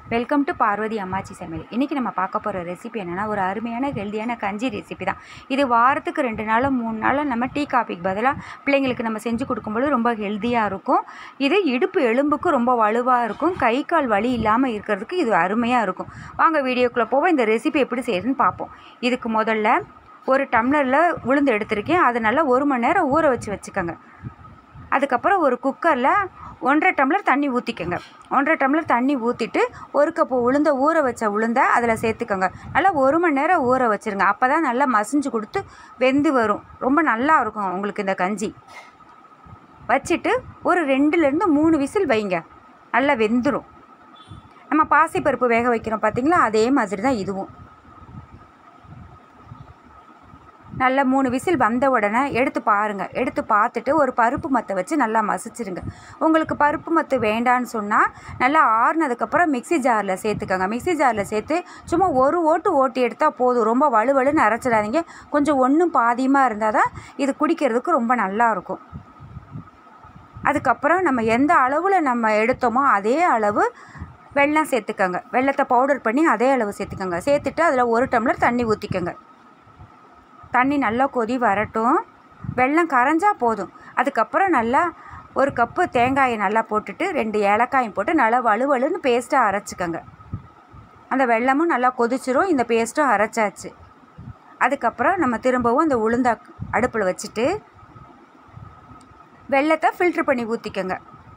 welcome to Parvati அம்மாச்சி சமையல் இன்றைக்கி நம்ம பார்க்க போகிற ரெசிபி என்னென்னா ஒரு அருமையான ஹெல்தியான கஞ்சி ரெசிபி தான் இது வாரத்துக்கு ரெண்டு நாளும் மூணு நாளும் நம்ம டீ காபிக்கு பதிலாக பிள்ளைங்களுக்கு நம்ம செஞ்சு கொடுக்கும்போது ரொம்ப ஹெல்த்தியாக இருக்கும் இது இடுப்பு எலும்புக்கு ரொம்ப வலுவாக இருக்கும் கை கால் வலி இல்லாமல் இருக்கிறதுக்கு இது அருமையாக இருக்கும் வாங்க வீடியோக்குள்ளே போவோம் இந்த ரெசிபி எப்படி செய்யுதுன்னு பார்ப்போம் இதுக்கு முதல்ல ஒரு டம்ளரில் உளுந்து எடுத்திருக்கேன் அதை நல்லா ஒரு மணி நேரம் ஊற வச்சு வச்சுக்கோங்க அதுக்கப்புறம் ஒரு குக்கரில் ஒன்றரை டம்ளர் தண்ணி ஊற்றிக்கோங்க ஒன்றரை டம்ளர் தண்ணி ஊற்றிட்டு ஒரு கப்பு உளுந்த ஊற வச்ச உளுந்த அதில் சேர்த்துக்கோங்க நல்லா ஒரு மணி நேரம் ஊற வச்சுருங்க அப்போ தான் நல்லா மசிஞ்சு கொடுத்து வெந்து வரும் ரொம்ப நல்லா இருக்கும் உங்களுக்கு இந்த கஞ்சி வச்சுட்டு ஒரு ரெண்டுலேருந்து மூணு விசில் வைங்க நல்லா வெந்துடும் நம்ம பாசிப்பருப்பு வேக வைக்கிறோம் பார்த்தீங்களா அதே மாதிரி தான் இதுவும் நல்லா மூணு விசில் வந்த உடனே எடுத்து பாருங்கள் எடுத்து பார்த்துட்டு ஒரு பருப்பு மத்தை வச்சு நல்லா மசிச்சிருங்க உங்களுக்கு பருப்பு மத்து வேண்டான்னு சொன்னால் நல்லா ஆறுனதுக்கப்புறம் மிக்ஸி ஜாரில் சேர்த்துக்கோங்க மிக்ஸி ஜாரில் சேர்த்து சும்மா ஒரு ஓட்டு ஓட்டி எடுத்தால் போதும் ரொம்ப வலுவலுன்னு அரைச்சிடாதீங்க கொஞ்சம் ஒன்றும் பாதியமாக இருந்தால் தான் இது குடிக்கிறதுக்கு ரொம்ப நல்லாயிருக்கும் அதுக்கப்புறம் நம்ம எந்த அளவில் நம்ம எடுத்தோமோ அதே அளவு வெல்லம் சேர்த்துக்கோங்க வெள்ளத்தை பவுடர் பண்ணி அதே அளவு சேர்த்துக்கோங்க சேர்த்துட்டு அதில் ஒரு டம்ளர் தண்ணி ஊற்றிக்கோங்க தண்ணி நல்லா கொதி வரட்டும் வெல்லம் கரைஞ்சா போதும் அதுக்கப்புறம் நல்லா ஒரு கப்பு தேங்காயை நல்லா போட்டுட்டு ரெண்டு ஏலக்காயும் போட்டு நல்லா வலுவலுன்னு பேஸ்ட்டாக அரைச்சிக்கோங்க அந்த வெல்லமும் நல்லா கொதிச்சிரும் இந்த பேஸ்ட்டும் அரைச்சாச்சு அதுக்கப்புறம் நம்ம திரும்பவும் அந்த உளுந்த அடுப்பில் வச்சுட்டு வெள்ளத்தை ஃபில்ட்ரு பண்ணி ஊற்றிக்கோங்க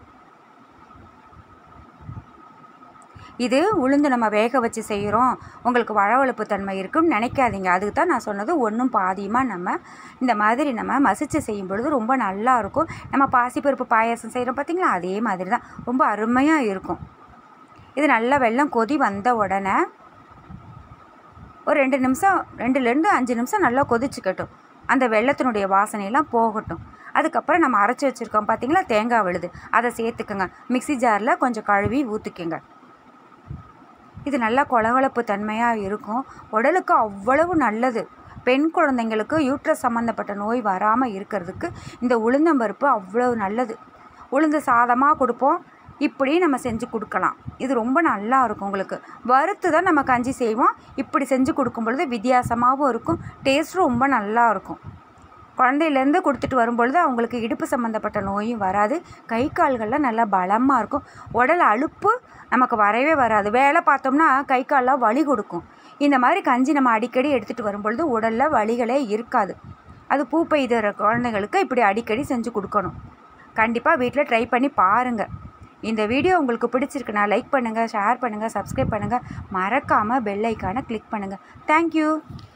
இது உளுந்து நம்ம வேக வச்சு செய்கிறோம் உங்களுக்கு வளவளப்பு தன்மை இருக்குன்னு நினைக்காதீங்க அதுக்கு தான் நான் சொன்னது ஒன்றும் பாதியமாக நம்ம இந்த மாதிரி நம்ம மசிச்சு செய்யும் பொழுது ரொம்ப நல்லா இருக்கும் நம்ம பாசிப்பருப்பு பாயாசம் செய்கிறோம் பார்த்திங்களா அதே மாதிரி தான் ரொம்ப அருமையாக இருக்கும் இது நல்லா வெள்ளம் கொதி வந்த உடனே ஒரு ரெண்டு நிமிஷம் ரெண்டுலேருந்து அஞ்சு நிமிஷம் நல்லா கொதிச்சுக்கட்டும் அந்த வெள்ளத்தினுடைய வாசனையெல்லாம் போகட்டும் அதுக்கப்புறம் நம்ம அரைச்சி வச்சுருக்கோம் பார்த்திங்களா தேங்காய் விழுது அதை சேர்த்துக்கோங்க மிக்ஸி ஜாரில் கொஞ்சம் கழுவி ஊற்றிக்கோங்க இது நல்லா கொலகொலப்பு தன்மையாக இருக்கும் உடலுக்கு அவ்வளவு நல்லது பெண் குழந்தைங்களுக்கு யூட்ரஸ் சம்மந்தப்பட்ட நோய் வராமல் இருக்கிறதுக்கு இந்த உளுந்தம்பருப்பு அவ்வளவு நல்லது உளுந்து சாதமாக கொடுப்போம் இப்படி நம்ம செஞ்சு கொடுக்கலாம் இது ரொம்ப நல்லா இருக்கும் உங்களுக்கு வறுத்து தான் நம்ம கஞ்சி செய்வோம் இப்படி செஞ்சு கொடுக்கும் பொழுது வித்தியாசமாகவும் இருக்கும் டேஸ்ட்டும் ரொம்ப நல்லா இருக்கும் குழந்தையிலேருந்து கொடுத்துட்டு வரும்பொழுது அவங்களுக்கு இடுப்பு சம்மந்தப்பட்ட நோயும் வராது கை கால்கள்லாம் நல்லா பலமாக இருக்கும் உடல் அலுப்பு நமக்கு வரவே வராது வேலை பார்த்தோம்னா கை கால்லாம் வலி கொடுக்கும் இந்த மாதிரி கஞ்சி நம்ம அடிக்கடி எடுத்துகிட்டு வரும்பொழுது உடலில் வலிகளே இருக்காது அது பூ பெய்துற குழந்தைங்களுக்கு இப்படி அடிக்கடி செஞ்சு கொடுக்கணும் கண்டிப்பாக வீட்டில் ட்ரை பண்ணி பாருங்கள் இந்த வீடியோ உங்களுக்கு பிடிச்சிருக்குன்னா லைக் பண்ணுங்கள் ஷேர் பண்ணுங்கள் சப்ஸ்கிரைப் பண்ணுங்கள் மறக்காமல் பெல் ஐக்கானை கிளிக் பண்ணுங்கள் தேங்க்யூ